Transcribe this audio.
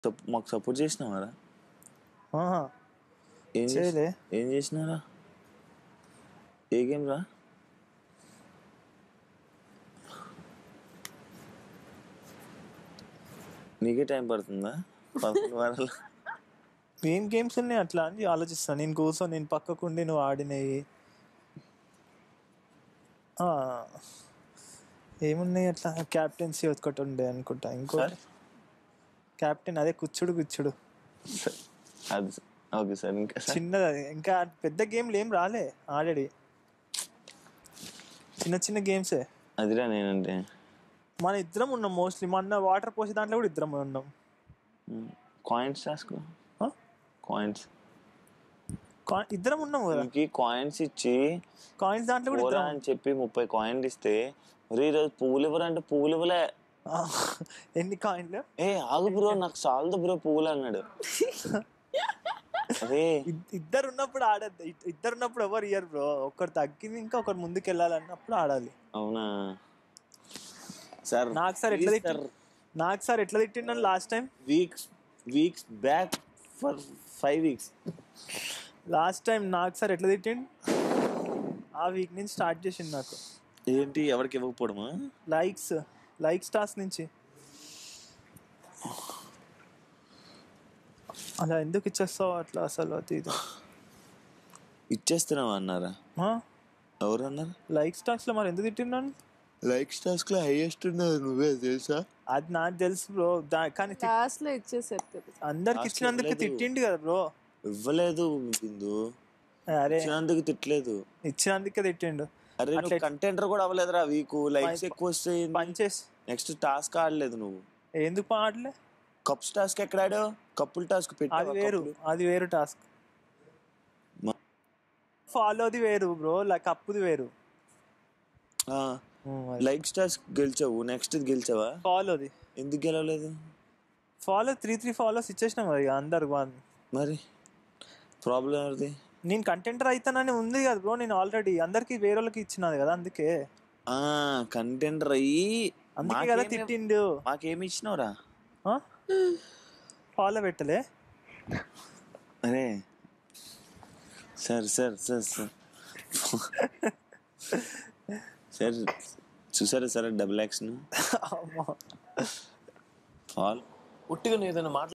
సప్- మాకు సపోర్ట్ చేసినావారా ఆహా. ఏం చేసి- చేయలే. ఏం చేసినారా ఏ గేమ్ రా నీకే టైం పడుతుందా పదకొండు వారాలు ఏం గేమ్స్ ఉన్నాయి అట్లా అని ఆలోచిస్తాను నేను కూర్చొని నేను పక్కకుండి నువ్వు ఆడినవి ఆ, ఏమున్నాయి అట్లా క్యాప్టెన్సీ ఒకటి ఉండే అనుకుంటా ఇంకో సార్? క్యాప్టెన్ అదే కూర్చుడు కూర్చుడు అది ఓకే సార్ ఇంకా సార్ చిన్నది అది ఇంకా పెద్ద గేమ్లు ఏం రాలే ఆల్రెడీ చిన్న చిన్న గేమ్సే అదిరా నేనంటే మన ఇద్దరం ఉన్నాం మోస్ట్లీ మొన్న వాటర్ పోసే దాంట్లో కూడా ఇద్దరం ఉన్నాం కాయిన్స్ రాసుకో ఆ? కాయిన్స్ కా- ఇద్దరం ఉన్నాం కదా నీకు కాయిన్స్ ఇచ్చి కాయిన్స్ దాంట్లో కూడా పోరా ఇద్దరం అని చెప్పి ముప్పై కాయిన్లు ఇస్తే "ఒరేయ్, ఈరోజు పువ్వులు ఇవ్వరంటే పువ్వులు ఇవ్వలే ఆ, ఎన్ని కాయిన్లు ఏ ఆగు బ్రో నాకు చాలదు బ్రో పువ్వులు అన్నాడు అదే ఇద్- ఇద్దరు ఉన్నప్పుడు ఆడద్దు ఇద్- ఇద్దరు ఉన్నప్పుడు ఎవరు ఇయ్యరు బ్రో ఒకరు తగ్గింది ఇంకా ఒకరు ముందుకు వెళ్ళాలన్నప్పుడు ఆడాలి అవునా సార్ నాకు సార్ ఎట్లా తిట్టి నాకు సార్ ఎట్లా తిట్టిండను last time weeks weeks back for five weeks last time నాకు సార్ ఎట్లా తిట్టిండు ఆ వీక్ నుంచి స్టార్ట్ చేసిండు నాకు ఏంటి ఎవరికి ఇవ్వకపోవడమా లైక్స్ లైక్స్ టాస్క్ నుంచి అలా ఎందుకు ఇచ్చేస్తావు అట్లా అసలు అది ఇది ఇచ్చేస్తున్నావా అన్నారా ఎవరు అన్నారు లైక్స్ టాస్క్ లో మరి ఎందుకు తిట్టిన్నాను లైక్ స్టార్స్ లో హైయెస్ట్ ఉన్నది నువ్వే తెలుసా అది నాకు తెలుసు బ్రో కానీ తి- లాస్ట్ లో ఇచ్చేసారు కదా అందరికి Last ఇచ్చినందుకు ఇవ్వలేదు. తిట్టిండు కదా బ్రో ఇవ్వలేదు బిందు అరే ఇచ్చినందుకు తిట్టలేదు ఇచ్చినందుకే తిట్టిండు అరే అట్లా నువ్వు కంటెంటర్ కూడా అవ్వలేదురా వీక్ లైక్స్ పై- ఎక్కువ వస్తాయి పనిచేసి నెక్స్ట్ టాస్క్ ఆడలేదు నువ్వు ఎందుకు ఆడలే కప్స్ టాస్క్ ఎక్కడ ఆడావు కప్పుల్ టాస్క్ అది పెట్టావా వేరు కప్పులు? అది వేరు టాస్క్ మ- ఫాలోది వేరు బ్రో లైక్ అప్పుది వేరు ఆ, లైక్ స్టార్స్ గెలిచావు నెక్స్ట్ గెలిచావా ఫాలోది ఎందుకు గెలవలేదు ఫాలో త్రీ త్రీ ఫాలోస్ ఇచ్చేసినాం కదా ఇక అందరు వన్ మరి ప్రాబ్లం ఎవరిది నేను కంటెంటర్ అవుతానని ఉంది కదా బ్రో నేను ఆల్రెడీ అందరికి వేరే వాళ్ళకి ఇచ్చినది కదా అందుకే ఆ కంటెంటర్ అయ్యి అందుకే కదా మాకేమి- తిట్టిండు మాకేమి ఇచ్చినావురా ఫాలో పెట్టలే అరే sir sir sir sir sir చూసారా సార్ డబుల్ యాక్షన్ అమ్మా ఫాల్ ఉట్టిగా నువ్వు ఏదైనా మాట్లాడు